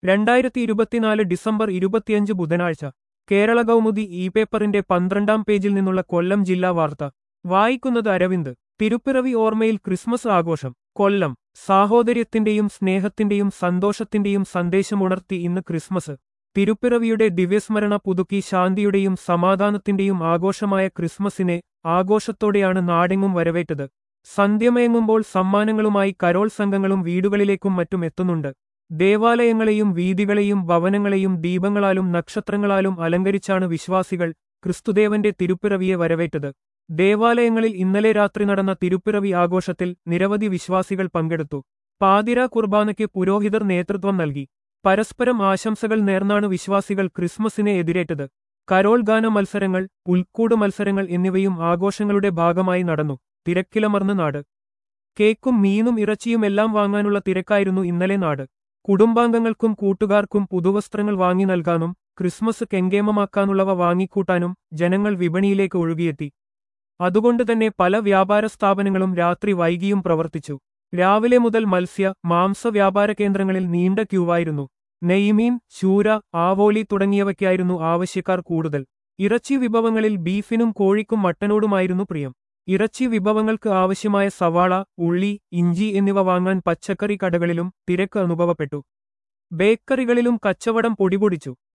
രണ്ടായിരത്തി ഇരുപത്തിനാല് ഡിസംബർ ഇരുപത്തിയഞ്ച് ബുധനാഴ്ച കേരള കൗമുദി ഇ പേപ്പറിന്റെ പന്ത്രണ്ടാം പേജിൽ നിന്നുള്ള കൊല്ലം ജില്ലാ വാർത്ത വായിക്കുന്നത് അരവിന്ദ് തിരുപ്പിറവി ഓർമ്മയിൽ ക്രിസ്മസ് ആഘോഷം കൊല്ലം സാഹോദര്യത്തിന്റെയും സ്നേഹത്തിന്റെയും സന്തോഷത്തിന്റെയും സന്ദേശമുണർത്തി ഇന്ന് ക്രിസ്മസ് തിരുപ്പിറവിയുടെ ദിവ്യസ്മരണ പുതുക്കി ശാന്തിയുടെയും സമാധാനത്തിന്റെയും ആഘോഷമായ ക്രിസ്മസിനെ ആഘോഷത്തോടെയാണ് നാടെങ്ങും വരവേറ്റത് സന്ധ്യമയങ്ങുമ്പോൾ സമ്മാനങ്ങളുമായി കരോൾ സംഘങ്ങളും വീടുകളിലേക്കും മറ്റും എത്തുന്നുണ്ട് ദേവാലയങ്ങളെയും വീതികളെയും ഭവനങ്ങളെയും ദീപങ്ങളാലും നക്ഷത്രങ്ങളാലും അലങ്കരിച്ചാണ് വിശ്വാസികൾ ക്രിസ്തുദേവന്റെ തിരുപ്പിറവിയെ വരവേറ്റത് ദേവാലയങ്ങളിൽ ഇന്നലെ രാത്രി നടന്ന തിരുപ്പിറവി ആഘോഷത്തിൽ നിരവധി വിശ്വാസികൾ പങ്കെടുത്തു പാതിര കുർബാനയ്ക്ക് പുരോഹിതർ നേതൃത്വം നൽകി പരസ്പരം ആശംസകൾ നേർന്നാണ് വിശ്വാസികൾ ക്രിസ്മസിനെ എതിരേറ്റത് കരോൾ ഗാന മത്സരങ്ങൾ പുൽക്കൂട് മത്സരങ്ങൾ എന്നിവയും ആഘോഷങ്ങളുടെ ഭാഗമായി നടന്നു തിരക്കിലമർന്ന് നാട് കേക്കും മീനും ഇറച്ചിയും എല്ലാം വാങ്ങാനുള്ള തിരക്കായിരുന്നു ഇന്നലെ നാട് കുടുംബാംഗങ്ങൾക്കും കൂട്ടുകാർക്കും പുതുവസ്ത്രങ്ങൾ വാങ്ങി നൽകാനും ക്രിസ്മസ് കെങ്കേമമാക്കാനുള്ളവ വാങ്ങിക്കൂട്ടാനും ജനങ്ങൾ വിപണിയിലേക്ക് ഒഴുകിയെത്തി അതുകൊണ്ട് തന്നെ പല വ്യാപാര സ്ഥാപനങ്ങളും രാത്രി വൈകിയും പ്രവർത്തിച്ചു രാവിലെ മുതൽ മത്സ്യ മാംസ വ്യാപാര കേന്ദ്രങ്ങളിൽ നീണ്ട ക്യൂവായിരുന്നു നെയ്മീൻ ചൂര ആവോലി തുടങ്ങിയവയ്ക്കായിരുന്നു ആവശ്യക്കാർ കൂടുതൽ ഇറച്ചി വിഭവങ്ങളിൽ ബീഫിനും കോഴിക്കും മട്ടനോടുമായിരുന്നു പ്രിയം ഇറച്ചി വിഭവങ്ങൾക്ക് ആവശ്യമായ സവാള ഉള്ളി ഇഞ്ചി എന്നിവ വാങ്ങാൻ പച്ചക്കറി കടകളിലും തിരക്ക് അനുഭവപ്പെട്ടു ബേക്കറികളിലും കച്ചവടം പൊടിപൊടിച്ചു